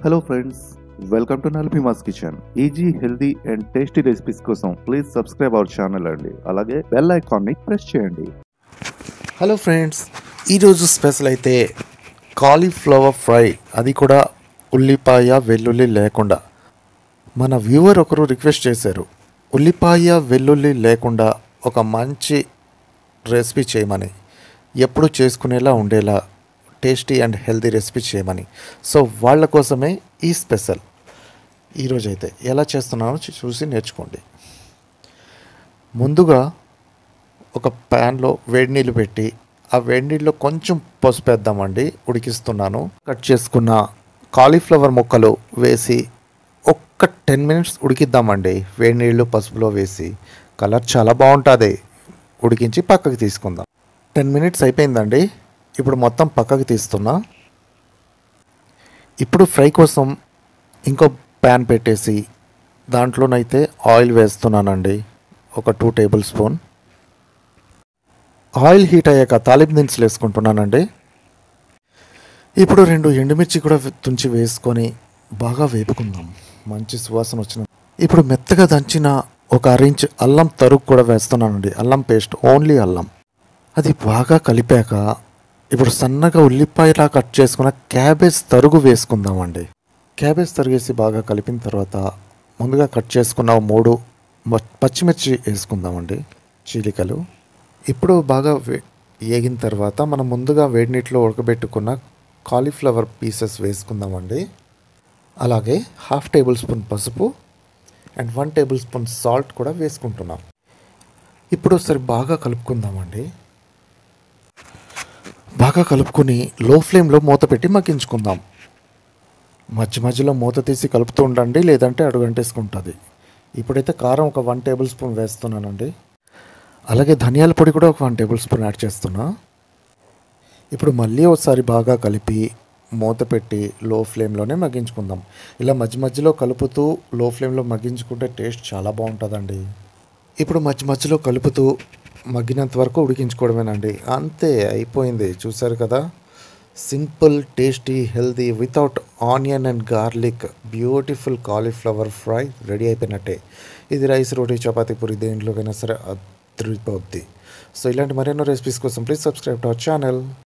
hello friends welcome to నల్పిమాస్ kitchen easy healthy and tasty recipes కోసం please subscribe our channel అండి అలాగే bell icon ని press చేయండి హలో ఫ్రెండ్స్ ఈరోజు స్పెషల్ అయితే కాలీఫ్లవర్ ఫ్రై అది కూడా ఉల్లిపాయ వెల్లుల్లి లేకుండా మన వ్యూవర్ ఒకరు రిక్వెస్ట్ చేశారు ఉల్లిపాయ వెల్లుల్లి లేకుండా ఒక మంచి రెసిపీ చేయమని ఎప్పుడు చేసుకునేలా ఉండేలా టేస్టీ అండ్ హెల్తీ రెసిపీ చేయమని సో వాళ్ళ కోసమే ఈ స్పెషల్ ఈరోజు అయితే ఎలా చేస్తున్నానో చూ- చూసి నేర్చుకోండి ముందుగా ఒక ప్యాన్లో వేడి నీళ్ళు పెట్టి ఆ వేడి నీళ్ళలో కొంచెం పసుపు వేద్దామండి ఉడికిస్తున్నాను కట్ చేసుకున్న కాలీఫ్లవర్ ముక్కలు వేసి ఒక్క టెన్ మినిట్స్ ఉడికిద్దామండి వేడి నీళ్ళు పసుపులో వేసి కలర్ చాలా బాగుంటుంది ఉడికించి పక్కకి తీసుకుందాం టెన్ మినిట్స్ అయిపోయిందండి ఇప్పుడు మొత్తం పక్కకి తీస్తున్నా ఇప్పుడు ఫ్రై కోసం ఇంకో ప్యాన్ పెట్టేసి దాంట్లోనైతే ఆయిల్ వేస్తున్నానండి ఒక two tablespoon oil heat అయ్యాక తాలింపు దినుసులు వేసుకుంటున్నానండి ఇప్పుడు రెండు ఎండుమిర్చి కూడా వే- తుంచి వేసుకొని బాగా వేపుకుందాం మంచి సువాసన వచ్చిన ఇప్పుడు మెత్తగా దంచిన ఒక అరించ్ అల్లం తరుగు కూడా వేస్తున్నానండి అల్లం పేస్ట్ ఓన్లీ అల్లం అది బాగా కలిపాక ఇప్పుడు సన్నగా ఉల్లిపాయలా కట్ చేసుకున్న క్యాబేజ్ తరుగు వేసుకుందామండి క్యాబేజ్ తరుగేసి బాగా కలిపిన తర్వాత ముందుగా కట్ చేసుకున్న మూడు మ- పచ్చిమిర్చి వేసుకుందామండి చీలికలు ఇప్పుడు బాగా వే- వేగిన తర్వాత మనం ముందుగా వేడి నీటిలో ఉడకబెట్టుకున్న కాలీఫ్లవర్ పీసెస్ వేసుకుందామండి అలాగే హాఫ్ టేబుల్ స్పూన్ పసుపు and one tablespoon salt కూడా వేసుకుంటున్నాం ఇప్పుడు ఒకసారి బాగా కలుపుకుందామండి బాగా కలుపుకొని లో ఫ్లేమ్లో మూత పెట్టి మగ్గించుకుందాం మధ్య మధ్యలో మూత తీసి కలుపుతూ ఉండండి లేదంటే అడుగంటేసుకుంటుంది ఇప్పుడైతే కారం ఒక వన్ టేబుల్ స్పూన్ వేస్తున్నానండి అలాగే ధనియాల పొడి కూడా ఒక వన్ టేబుల్ స్పూన్ యాడ్ చేస్తున్నా ఇప్పుడు మళ్ళీ ఒకసారి బాగా కలిపి మూత పెట్టి లో ఫ్లేమ్లోనే మగ్గించుకుందాం ఇలా మధ్య మధ్యలో కలుపుతూ లో ఫ్లేమ్లో మగ్గించుకుంటే టేస్ట్ చాలా బాగుంటుందండి ఇప్పుడు మధ్య మధ్యలో కలుపుతూ మగ్గినంత వరకు ఉడికించుకోవడమేనండి అంతే అయిపోయింది చూసారు కదా simple tasty healthy without onion and garlic beautiful cauliflower fry ready అయిపోయినట్టే ఇది రైస్ రోటీ చపాతీ పూరి దేంట్లోకైనా సరే అద్రిపోద్ది సో ఇలాంటి మరెన్నో రెసిపీస్ కోసం please subscribe to our channel